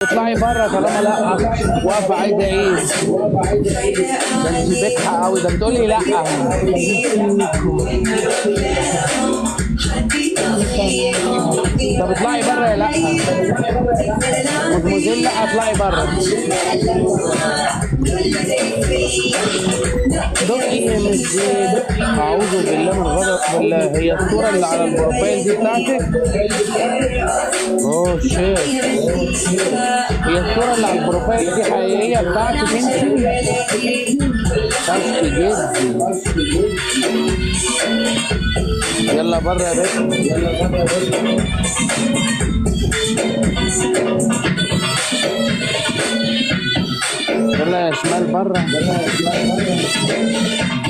اطلعي بره طالما لا واقفه عايزه ايه ده انت بكحه قوي ده بتقولي لا طب اطلعي بره يا لا مدموزيل لا اطلعي بره دقي مش دقي اعوذ بالله من غضب بالله هي الصوره اللي على البروفايل دي بتاعتك اوه شيت هي الصوره اللي على البروفايل دي حقيقيه بتاعتك انت فشخ جدي يلا بره يا باشا يلا بره يا باشا يلا يا شمال بره يلا يا شمال بره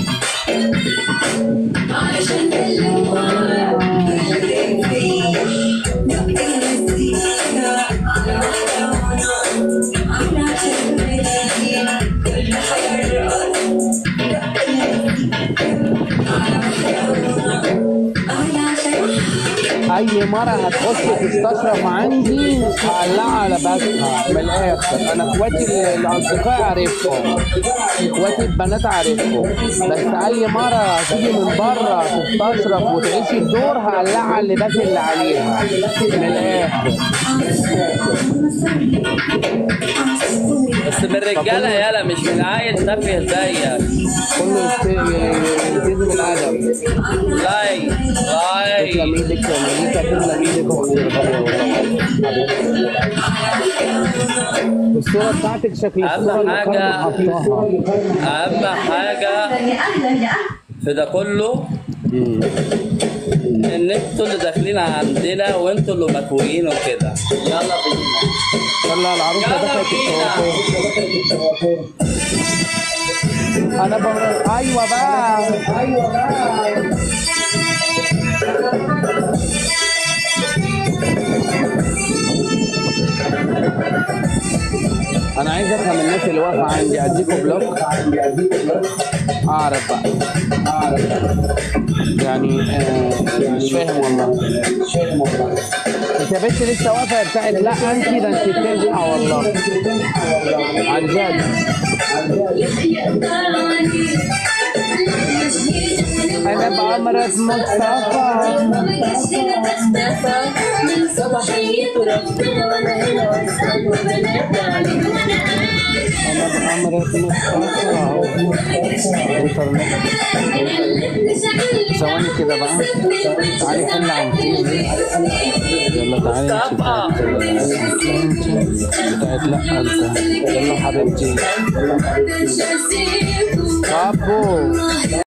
اي مره هتخش تستشرف عندي هقلعها على بسها من الاخر انا اخواتي الاصدقاء عارفهم اخواتي البنات عارفهم بس اي مره تيجي من بره تستشرف وتعيشي الدور هقلعها اللي داخل اللي عليها من الاخر بس من الرجاله يالا مش من عيل تافه زيك كله يست- يلتزم الادب لاي لاي تسلم ايدك تسلم ايدك تسلم ايدك اختي الغالية والله الصورة بتاعتك شكل أهم الصورة اللي حاجة- كانت حطاها اهم حاجه في ده كله ان انتوا اللي داخلين عندنا وانتوا اللي مكويين وكده يلا بينا يلا العروسة يلا دخلت بينا. الكوافير انا بمر ايوه بقى ايوه بقى انا عايز افهم الناس اللي واقفه عندي اديكم بلوك اعرف بقى اعرف يعني آه مش فاهم والله مش فاهم والله انت يا بنت لسه واقفه بتاعت لا انت ده انت بتلحق والله عن جد انا بأمرك مصطفى من صباحية ربنا وانا هنا واسأل وبنادى عليك وانا انا بأمرك مصطفى وصلنا ثواني كده بقى تعالي حل عن يلا تعالي انت بتاعت بتاعت لا انت يلا حبيبتي بابو